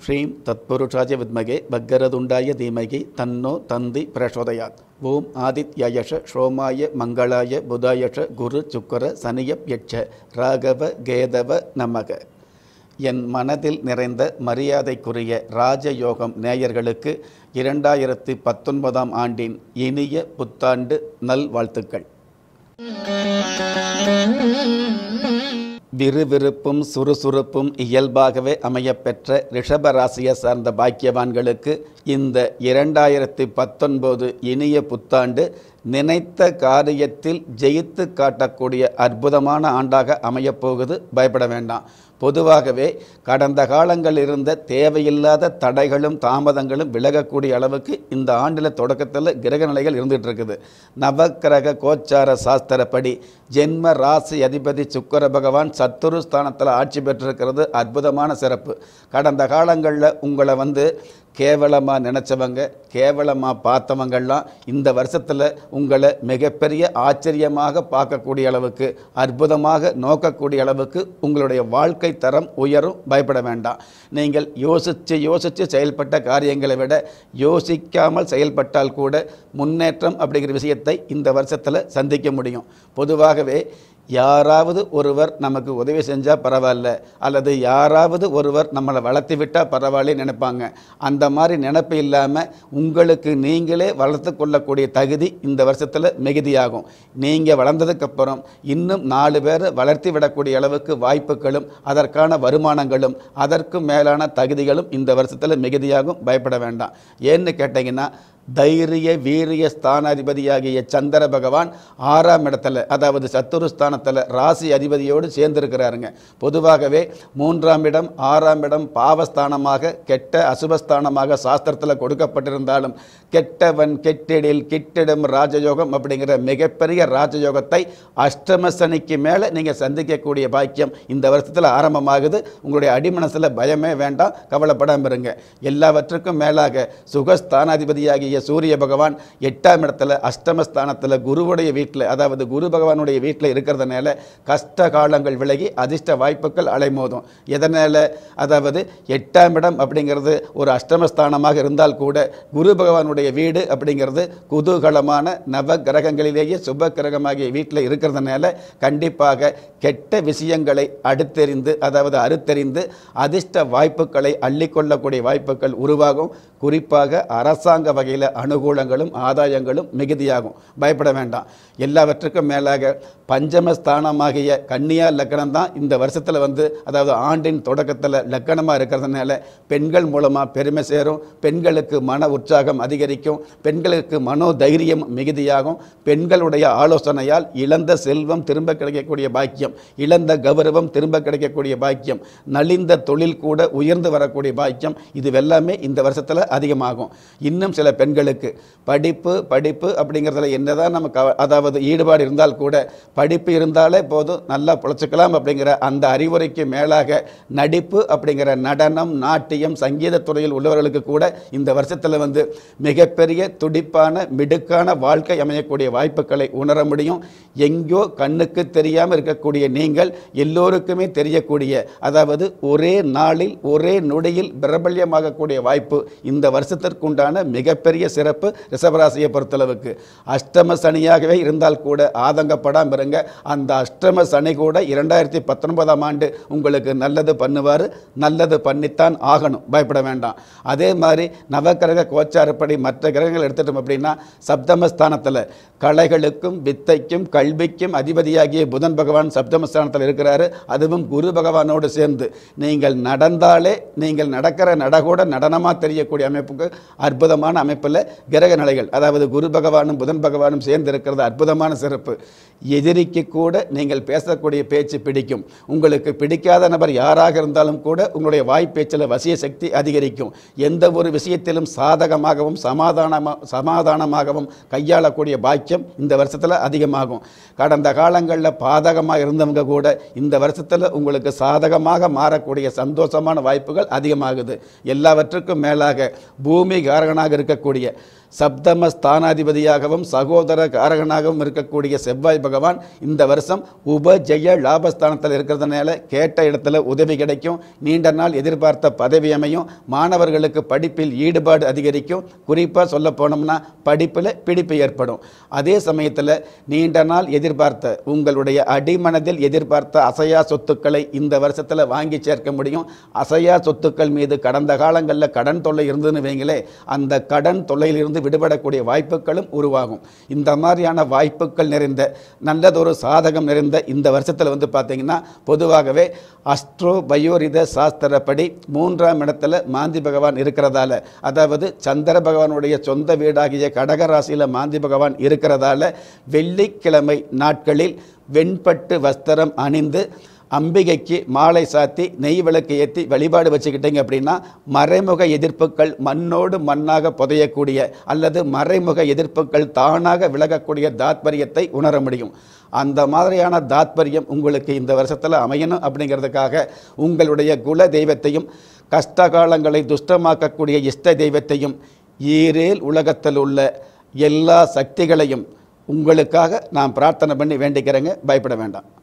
ஸ்ரீம் தத்புருஷாய வித்மகே பக்கரதுண்டாய தீமகி தன்னோ தந்தி பிரசோதயாத் ஓம் ஆதித்யயஷ ஷோமாய மங்களாய புதாயஷ குரு சுக்கர சனியப் யட்ச ராகவ கேதவ நமக என் மனதில் நிறைந்த மரியாதைக்குரிய ராஜயோகம் நேயர்களுக்கு இரண்டாயிரத்தி பத்தொன்பதாம் ஆண்டின் இனிய புத்தாண்டு நல்வாழ்த்துக்கள் விறுவிறுப்பும் சுறுசுறுப்பும் இயல்பாகவே அமையப்பெற்ற ரிஷபராசியை சார்ந்த பாக்கியவான்களுக்கு இந்த இரண்டாயிரத்தி பத்தொன்பது இனிய புத்தாண்டு நினைத்த காரியத்தில் ஜெயித்து காட்டக்கூடிய அற்புதமான ஆண்டாக அமையப்போகுது பயப்பட வேண்டாம் பொதுவாகவே கடந்த காலங்களில் இருந்த தேவையில்லாத தடைகளும் தாமதங்களும் விலகக்கூடிய அளவுக்கு இந்த ஆண்டில் தொடக்கத்தில் கிரக நிலைகள் இருந்துகிட்டு இருக்குது நவக்கிரக கோச்சார சாஸ்திரப்படி ஜென்ம ராசி அதிபதி சுக்கர பகவான் சத்துரு ஸ்தானத்தில் ஆட்சி பெற்றிருக்கிறது அற்புதமான சிறப்பு கடந்த காலங்களில் உங்களை வந்து கேவலமாக நினச்சவங்க கேவலமாக பார்த்தவங்கள்லாம் இந்த வருஷத்தில் உங்களை மிகப்பெரிய ஆச்சரியமாக பார்க்கக்கூடிய அளவுக்கு அற்புதமாக நோக்கக்கூடிய அளவுக்கு உங்களுடைய வாழ்க்கை தரம் உயரும் பயப்பட வேண்டாம் நீங்கள் யோசித்து யோசித்து செயல்பட்ட காரியங்களை விட யோசிக்காமல் செயல்பட்டால் கூட முன்னேற்றம் அப்படிங்கிற விஷயத்தை இந்த வருஷத்தில் சந்திக்க முடியும் பொதுவாகவே யாராவது ஒருவர் நமக்கு உதவி செஞ்சால் பரவாயில்ல அல்லது யாராவது ஒருவர் நம்மளை வளர்த்து விட்டால் பரவாயில்ல நினைப்பாங்க அந்த மாதிரி நினைப்பு இல்லாமல் உங்களுக்கு நீங்களே வளர்த்து கொள்ளக்கூடிய தகுதி இந்த வருஷத்தில் மிகுதியாகும் நீங்கள் வளர்ந்ததுக்கப்புறம் இன்னும் நாலு பேரை வளர்த்தி விடக்கூடிய அளவுக்கு வாய்ப்புகளும் அதற்கான வருமானங்களும் அதற்கு மேலான தகுதிகளும் இந்த வருஷத்தில் மிகுதியாகும் பயப்பட வேண்டாம் ஏன்னு கேட்டிங்கன்னா தைரிய வீரிய ஸ்தானாதிபதியாகிய சந்திர பகவான் ஆறாம் இடத்துல அதாவது சத்துரு ஸ்தானத்தில் ராசி அதிபதியோடு சேர்ந்திருக்கிறாருங்க பொதுவாகவே மூன்றாம் இடம் ஆறாம் இடம் பாவஸ்தானமாக கெட்ட அசுபஸ்தானமாக சாஸ்திரத்தில் கொடுக்கப்பட்டிருந்தாலும் கெட்டவன் கெட்டிடில் கிட்டிடும் ராஜயோகம் அப்படிங்கிற மிகப்பெரிய ராஜயோகத்தை அஷ்டம சனிக்கு மேலே நீங்கள் சந்திக்கக்கூடிய பாக்கியம் இந்த வருஷத்தில் ஆரம்பமாகுது உங்களுடைய அடிமனசில் பயமே வேண்டாம் கவலைப்படாமல் இருங்க எல்லாவற்றுக்கும் மேலாக சுகஸ்தானாதிபதியாகிய சூரிய பகவான் எட்டாம் இடத்துல அஷ்டமஸ்தானத்தில் குருவுடைய வீட்டில் அதாவது குரு பகவானுடைய வீட்டில் இருக்கிறதுனால கஷ்ட காலங்கள் விலகி அதிர்ஷ்ட வாய்ப்புகள் அலைமோதும் எதனால் அதாவது எட்டாம் இடம் அப்படிங்கிறது ஒரு அஷ்டமஸ்தானமாக இருந்தால் கூட குரு பகவானுடைய வீடு அப்படிங்கிறது குதூகலமான நவ கிரகங்களிலேயே சுப கிரகமாகிய வீட்டில் இருக்கிறதுனால கண்டிப்பாக கெட்ட விஷயங்களை அடுத்தெறிந்து அதாவது அறுத்தெறிந்து அதிர்ஷ்ட வாய்ப்புகளை அள்ளிக்கொள்ளக்கூடிய வாய்ப்புகள் உருவாகும் குறிப்பாக அரசாங்க வகையில் அனுகூலங்களும் ஆதாயங்களும் மிகுதியாகும் பயப்பட வேண்டாம் எல்லாவற்றுக்கும் மேலாக பஞ்சமஸ்தானமாகிய கன்னியா லக்கணம் தான் இந்த வருஷத்தில் வந்து அதாவது ஆண்டின் தொடக்கத்தில் லக்கணமாக இருக்கிறதுனால பெண்கள் மூலமாக பெருமை சேரும் பெண்களுக்கு மன உற்சாகம் அதிகரிக்கும் பெண்களுக்கு மனோ தைரியம் மிகுதியாகும் பெண்களுடைய ஆலோசனையால் இழந்த செல்வம் திரும்ப கிடைக்கக்கூடிய பாக்கியம் இழந்த கௌரவம் திரும்ப கிடைக்கக்கூடிய பாக்கியம் நலிந்த தொழில் கூட உயர்ந்து வரக்கூடிய பாக்கியம் இது எல்லாமே இந்த வருஷத்தில் அதிகமாகும் இன்னும் சில பெண்களுக்கு படிப்பு படிப்பு அப்படிங்கிறதுல என்னதான் நமக்கு அவ- அதாவது ஈடுபாடு இருந்தால் கூட படிப்பு இருந்தாலே போதும் நல்லா பிழைச்சிக்கலாம் அப்படிங்கிற அந்த அறிவுரைக்கு மேலாக நடிப்பு அப்படிங்கிற நடனம் நாட்டியம் சங்கீத துறையில் உள்ளவர்களுக்கு கூட இந்த வருஷத்தில் வந்து மிகப்பெரிய துடிப்பான மிடுக்கான வாழ்க்கை அமையக்கூடிய வாய்ப்புகளை உணர முடியும் எங்கோ கண்ணுக்கு தெரியாமல் இருக்கக்கூடிய நீங்கள் எல்லோருக்குமே தெரியக்கூடிய அதாவது ஒரே நாளில் ஒரே நொடியில் பிரபல்யமாகக்கூடிய வாய்ப்பு இந்த வருஷத்திற்குண்டான மிகப்பெரிய சிறப்பு ரிஷபராசியை பொறுத்தளவுக்கு அஷ்டம சனியாகவே இருந்தால் கூட ஆதங்கப்படாமல் இருங்க அந்த அஷ்டம சனி கூட இரண்டாயிரத்தி பத்தொன்பதாம் ஆண்டு உங்களுக்கு நல்லது பண்ணுவார் நல்லது பண்ணித்தான் ஆகணும் பயப்பட வேண்டாம் அதே மாதிரி நவக்கிரக கோச்சாரப்படி மற்ற கிரகங்கள் எடுத்துட்டோம் அப்படின்னா சப்தமஸ்தானத்தில் கலைகளுக்கும் வித்தைக்கும் கல்விக்கும் அதிபதியாகிய புதன் பகவான் சப்தமஸ்தானத்தில் இருக்கிறாரு அதுவும் குரு பகவானோடு சேர்ந்து நீங்கள் நடந்தாலே நீங்கள் நடக்கிற நடகூட நடனமாக தெரியக்கூடிய அமைப்புக்கு அற்புதமான அமைப்பில் கிரக நிலைகள் அதாவது குரு பகவானும் புதன் பகவானும் சேர்ந்து இருக்கிறது அற்புதமான சிறப்பு எதிரிக்கு கூட நீங்கள் பேசக்கூடிய பேச்சு பிடிக்கும் உங்களுக்கு பிடிக்காத நபர் யாராக இருந்தாலும் கூட உங்களுடைய வாய்ப்பேச்சில் வசிய சக்தி அதிகரிக்கும் எந்த ஒரு விஷயத்திலும் சாதகமாகவும் சமாதானமா சமாதானமாகவும் கையாளக்கூடிய பாக்கியம் இந்த வருஷத்தில் அதிகமாகும் கடந்த காலங்களில் பாதகமாக இருந்தவங்க கூட இந்த வருஷத்தில் உங்களுக்கு சாதகமாக மாறக்கூடிய சந்தோஷமான வாய்ப்புகள் அதிகமாகுது எல்லாவற்றுக்கும் மேலாக பூமி காரகனாக இருக்கக்கூடிய சப்தம ஸ்தானாதிபதியாகவும் சகோதர காரகனாகவும் இருக்கக்கூடிய செவ்வாய் பகவான் இந்த வருஷம் உபஜெய லாபஸ்தானத்தில் இருக்கிறதுனால கேட்ட இடத்துல உதவி கிடைக்கும் நீண்ட நாள் எதிர்பார்த்த பதவி அமையும் மாணவர்களுக்கு படிப்பில் ஈடுபாடு அதிகரிக்கும் குறிப்பாக சொல்ல போனோம்னா படிப்பில் பிடிப்பு ஏற்படும் அதே சமயத்தில் நீண்ட நாள் எதிர்பார்த்த உங்களுடைய அடிமனதில் எதிர்பார்த்த அசையா சொத்துக்களை இந்த வருஷத்தில் வாங்கி சேர்க்க முடியும் அசையா சொத்துக்கள் மீது கடந்த காலங்களில் கடன் தொல்லை இருந்ததுன்னு வைங்களே அந்த கடன் தொல்லையிலிருந்து விடுபடக்கூடிய வாய்ப்புகளும் உருவாகும் இந்த மாதிரியான வாய்ப்புகள் நிறைந்த நல்லதொரு சாதகம் நிறைந்த இந்த வருஷத்தில் வந்து பார்த்தீங்கன்னா பொதுவாகவே அஸ்ட்ரோ பயோரித சாஸ்திரப்படி மூன்றாம் இடத்துல மாந்தி பகவான் இருக்கிறதால அதாவது சந்திர பகவானுடைய சொந்த வீடாகிய கடக ராசியில் மாந்தி பகவான் இருக்கிறதால வெள்ளிக்கிழமை நாட்களில் வெண்பட்டு வஸ்திரம் அணிந்து அம்பிகைக்கு மாலை சாத்தி நெய் விளக்கு ஏற்றி வழிபாடு வச்சுக்கிட்டீங்க அப்படின்னா மறைமுக எதிர்ப்புகள் மண்ணோடு மண்ணாக புதையக்கூடிய அல்லது மறைமுக எதிர்ப்புகள் தானாக விலகக்கூடிய தாத்பரியத்தை உணர முடியும் அந்த மாதிரியான தாத்பரியம் உங்களுக்கு இந்த வருஷத்தில் அமையணும் அப்படிங்கிறதுக்காக உங்களுடைய குல தெய்வத்தையும் கஷ்டகாலங்களை துஷ்டமாக்கக்கூடிய இஷ்ட தெய்வத்தையும் ஈரேல் உலகத்தில் உள்ள எல்லா சக்திகளையும் உங்களுக்காக நான் பிரார்த்தனை பண்ணி வேண்டிக்கிறேங்க பயப்பட வேண்டாம்